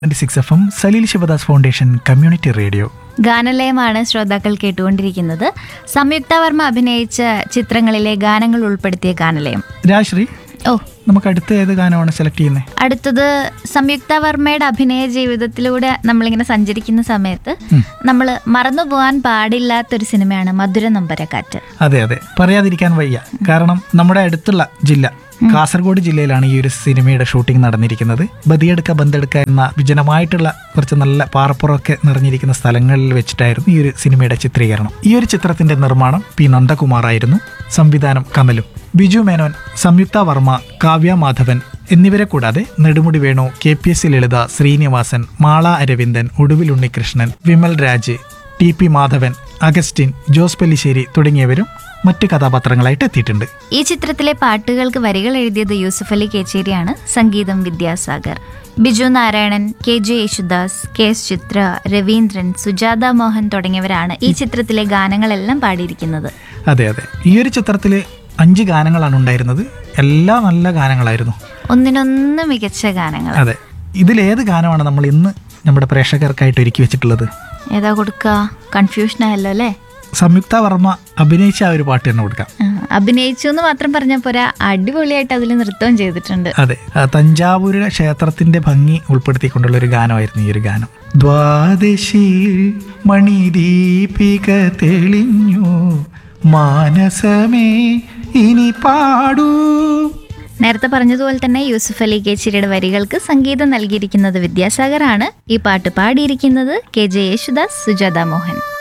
six F M Saleel Sivadas foundation community radio ഗാനലയമാണ് ശ്രോതാക്കൾ കേട്ടുകൊണ്ടിരിക്കുന്നത് സംയുക്ത വർമ്മ അഭിനയിച്ച ചിത്രങ്ങളിലെ ഗാനങ്ങൾ ഉൾപ്പെടുത്തിയ ഗാനലയം രാശ്രീ ഓ നമുക്ക് അടുത്ത ഏത് ഗാനമാണ് സെലക്ട് ചെയ്യുന്നത് അടുത്തത് സംയുക്ത വർമ്മയുടെ അഭിനയ ജീവിതത്തിലൂടെ നമ്മളിങ്ങനെ സഞ്ചരിക്കുന്ന സമയത്ത് നമ്മൾ മറന്നുപോകാൻ പാടില്ലാത്തൊരു സിനിമയാണ് മധുര നമ്പരക്കാറ്റ് അതെ അതെ പറയാതിരിക്കാൻ വയ്യ കാരണം നമ്മുടെ അടുത്തുള്ള ജില്ല കാസർഗോഡ് ജില്ലയിലാണ് ഈ ഒരു സിനിമയുടെ ഷൂട്ടിംഗ് നടന്നിരിക്കുന്നത് ബദിയെടുക്ക ബന്തെടുക്ക എന്ന വിജനമായിട്ടുള്ള കുറച്ച് നല്ല പാറപ്പുറമൊക്കെ നിറഞ്ഞിരിക്കുന്ന സ്ഥലങ്ങളിൽ വെച്ചിട്ടായിരുന്നു ഈ ഒരു സിനിമയുടെ ചിത്രീകരണം ഈ ഒരു ചിത്രത്തിന്റെ നിർമ്മാണം പി നന്ദകുമാർ ആയിരുന്നു സംവിധാനം കമലും ബിജു മേനോൻ സംയുക്ത വർമ്മ കാവ്യ മാധവൻ എന്നിവരെ കൂടാതെ Nedumudi Venu K P S Lalitha Sreenivasan Mala Aravindan Oduvil Unnikrishnan Vimal Raj T P Madhavan Augustine Jose Pallissery തുടങ്ങിയവരും മറ്റ് കഥാപാത്രങ്ങളായിട്ട് എത്തിയിട്ടുണ്ട് ഈ ചിത്രത്തിലെ പാട്ടുകൾക്ക് വരികൾ എഴുതിയത് യൂസുഫ് അലി കേച്ചേരിയാണ് സംഗീതം Vidyasagar Biju Narayanan K J Yesudas K S Chithra Raveendran Sujatha Mohan തുടങ്ങിയവരാണ് ഈ ചിത്രത്തിലെ ഗാനങ്ങളെല്ലാം പാടിയിരിക്കുന്നത് അതെ അതെ ഈ ഒരു ചിത്രത്തിൽ അഞ്ച് ഗാനങ്ങളാണ് ഉണ്ടായിരുന്നത് എല്ലാം നല്ല ഗാനങ്ങളായിരുന്നു ഒന്നിനൊന്ന് മികച്ച ഗാനങ്ങൾ അതെ ഇതിലേത് ഗാനമാണ് നമ്മൾ ഇന്ന് നമ്മുടെ പ്രേക്ഷകർക്കായിട്ട് ഒരുക്കി വെച്ചിട്ടുള്ളത് ഏതാ കൊടുക്കുക കൺഫ്യൂഷൻ ആയല്ലോ അല്ലേ സംയുക്ത വർമ്മ അഭിനയിച്ച ആ ഒരു പാട്ട് തന്നെ കൊടുക്കാം ആ, അഭിനയിച്ചു എന്ന് മാത്രം പറഞ്ഞ പോരാ അടിപൊളിയായിട്ട് അതിൽ നൃത്തവും ചെയ്തിട്ടുണ്ട് അതെ ആ തഞ്ചാവൂരിലെ ക്ഷേത്രത്തിന്റെ ഭംഗി ഉൾപ്പെടുത്തിക്കൊണ്ടുള്ള ഒരു ഗാനമായിരുന്നു ഈ ഒരു ഗാനം ദ്വാദശി മണിദീപിക തെളിഞ്ഞു മാനസമേ ഇനി പാടൂ നേരത്തെ പറഞ്ഞതുപോലെ തന്നെ യൂസുഫ് അലി കേച്ചിരിയുടെ വരികൾക്ക് സംഗീതം നൽകിയിരിക്കുന്നത് വിദ്യാസാഗറാണ് ഈ പാട്ട് പാടിയിരിക്കുന്നത് കെ ജെ യേശുദാസ് സുജാത മോഹൻ